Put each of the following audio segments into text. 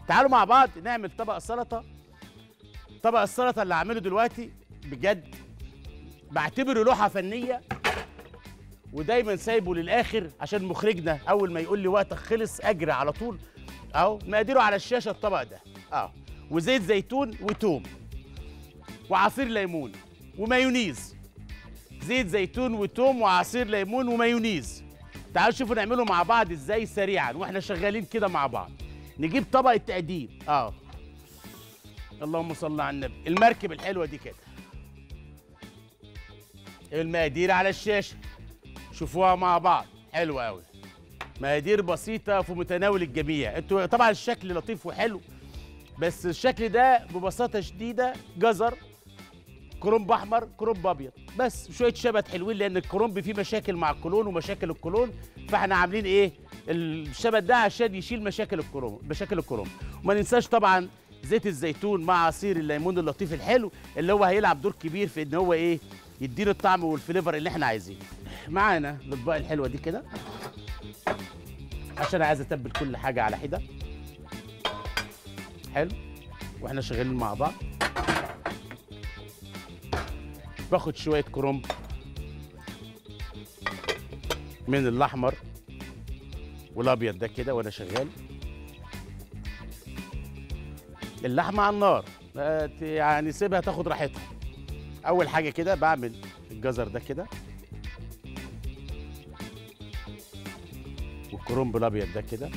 تعالوا مع بعض نعمل طبق سلطه طبق السلطه اللي هعمله دلوقتي بجد بعتبره لوحه فنيه ودايما سايبه للاخر عشان مخرجنا اول ما يقول لي وقتك خلص اجري على طول اهو مقاديره على الشاشه الطبق ده اه وزيت زيتون وتوم وعصير ليمون ومايونيز زيت زيتون وتوم وعصير ليمون ومايونيز تعالوا شوفوا نعمله مع بعض ازاي سريعا واحنا شغالين كده مع بعض نجيب طبق التقديم اه اللهم صل على النبي المركب الحلوه دي كده المقادير على الشاشه شوفوها مع بعض حلوه قوي مقادير بسيطه في متناول الجميع انتوا طبعا الشكل لطيف وحلو بس الشكل ده ببساطه شديده جزر كرنب احمر كرنب ابيض بس شويه شبت حلوين لان الكرنب فيه مشاكل مع الكولون ومشاكل الكولون فاحنا عاملين ايه الشبت ده عشان يشيل مشاكل الكرنب مشاكل الكرنب وما ننساش طبعا زيت الزيتون مع عصير الليمون اللطيف الحلو اللي هو هيلعب دور كبير في ان هو ايه يدينا الطعم والفليفر اللي احنا عايزينه معانا الاطباق الحلوه دي كده عشان عايز اتبل كل حاجه على حده حلو واحنا شغالين مع بعض باخد شويه كرنب من الاحمر والابيض ده كده وانا شغال اللحمه على النار آه، ت- يعني سيبها تاخد راحتها اول حاجه كده بعمل الجزر ده كده والكرنب الابيض ده كده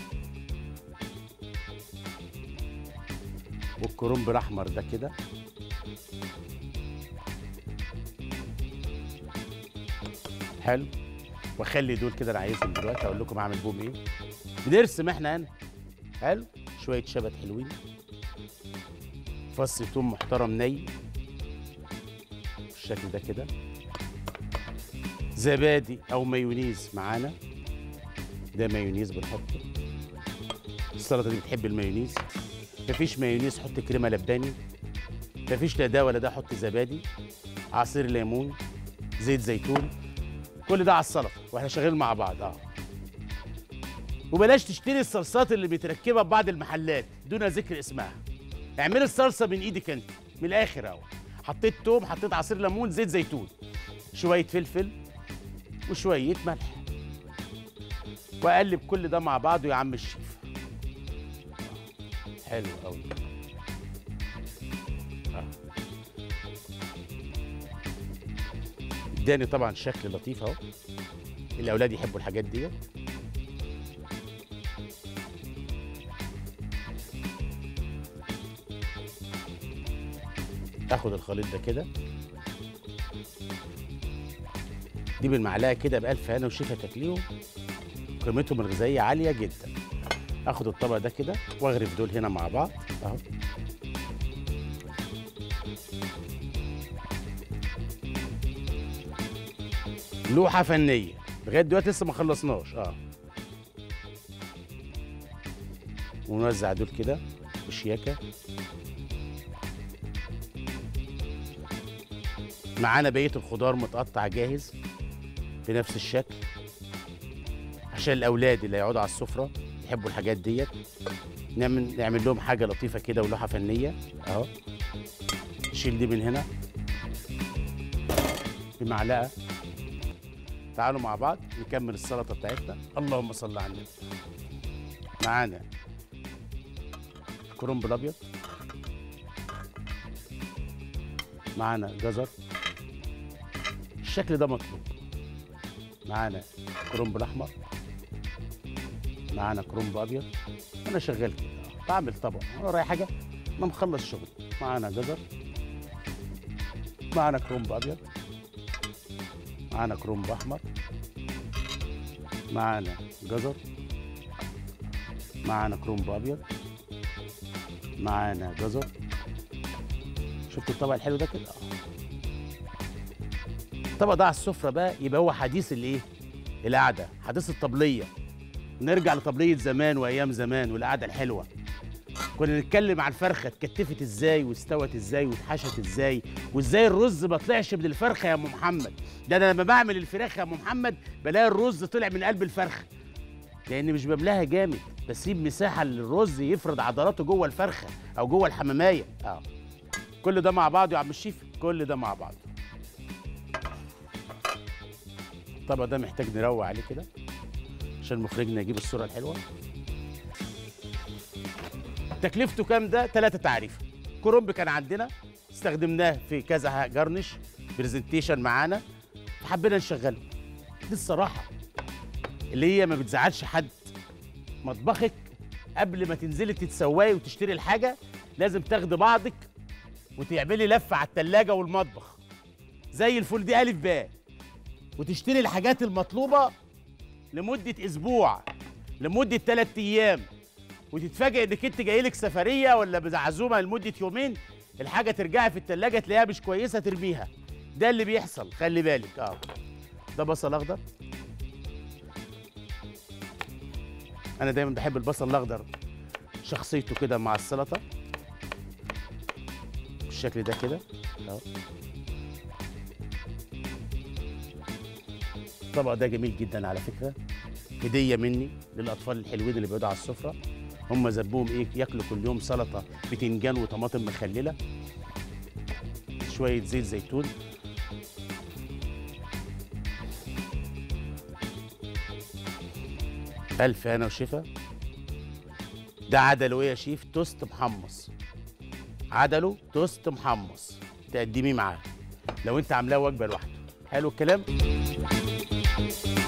والكرنب الاحمر ده كده حلو واخلي دول كده انا عايزهم دلوقتي اقول لكم اعمل بهم ايه بنرسم احنا هنا حلو شويه شبت حلوين فص ثوم محترم ني بالشكل ده كده زبادي او مايونيز معانا ده مايونيز بنحطه السلطه دي بتحب المايونيز مفيش مايونيز حط كريمه لباني مفيش لا ده ولا ده حط زبادي عصير ليمون زيت زيتون كل ده على السلطه واحنا شغالين مع بعض اه وبلاش تشتري الصلصات اللي بتركبها في بعض المحلات دون ذكر اسمها اعملي الصلصه من ايدك انت من الاخر اهو حطيت توم حطيت عصير ليمون زيت زيتون شويه فلفل وشويه ملح واقلب كل ده مع بعضه يا عم الشيف حلو قوي اداني طبعا شكل لطيف اهو الاولاد يحبوا الحاجات دي اخد الخليط ده كده دي بالمعلقه كده بألف هنا وشفا تاكليهم قيمتهم الغذائيه عاليه جدا اخد الطبق ده كده واغرف دول هنا مع بعض اهو لوحه فنيه لغايه دلوقتي لسه ما خلصناش اه ونوزع دول كده بشياكه معانا بقيه الخضار متقطع جاهز بنفس الشكل عشان الاولاد اللي هيقعدوا على السفره يحبوا الحاجات ديت نعمل نعمل لهم حاجه لطيفه كده ولوحه فنيه اهو نشيل دي من هنا بمعلقه تعالوا مع بعض نكمل السلطه بتاعتنا اللهم صل على النبي معانا الكرنب الابيض معانا جزر الشكل ده مطلوب معانا كرنب الاحمر معانا كرنب ابيض انا شغال كده بعمل طبق انا رايح حاجه انا مخلص شغل معانا جزر معانا كرنب ابيض معانا كرنب احمر معانا جزر معانا كرنب ابيض معانا جزر شفتوا الطبق الحلو ده كده آه. الطبق ده على السفره بقى يبقى هو حديث الايه القعده حديث الطبليه نرجع لطبليه زمان وايام زمان والقعده الحلوه كنا نتكلم عن الفرخه اتكتفت ازاي واستوت ازاي واتحشت ازاي وازاي الرز ما طلعش من الفرخه يا ام محمد ده انا لما بعمل الفراخ يا ام محمد بلاقي الرز طلع من قلب الفرخه لان مش بملاها جامد بسيب مساحه للرز يفرد عضلاته جوه الفرخه او جوه الحماميه اه كل ده مع بعضه يا عم الشيف كل ده مع بعضه الطبق ده محتاج نروق عليه كده عشان مخرجنا يجيب الصوره الحلوه تكلفته كام ده ثلاثة تعريفه كرنب كان عندنا استخدمناه في كذا جرنش برزنتيشن معانا فحبينا نشغله دي الصراحه اللي هي ما بتزعلش حد مطبخك قبل ما تنزلي تتسواي وتشتري الحاجه لازم تاخدي بعضك وتعملي لفه على التلاجة والمطبخ زي الفول دي الف باء وتشتري الحاجات المطلوبه لمده اسبوع لمده ثلاث ايام وتتفاجئ انك انت جاي لك سفريه ولا بعزومه لمده يومين الحاجه ترجعي في التلاجة تلاقيها مش كويسه ترميها ده اللي بيحصل خلي بالك اه ده بصل اخضر انا دايما بحب البصل الاخضر شخصيته كده مع السلطه بالشكل ده كده اهو الطبق ده جميل جدا على فكره هديه مني للاطفال الحلوين اللي بيقعدوا على السفره هم ذنبهم ايه ياكلوا كل يوم سلطه بتنجان وطماطم مخلله شويه زيت زيتون الف هنا وشفا ده عدله ايه يا شيف توست محمص عدله توست محمص تقدميه معاه لو انت عاملاه وجبه لوحده حلو الكلام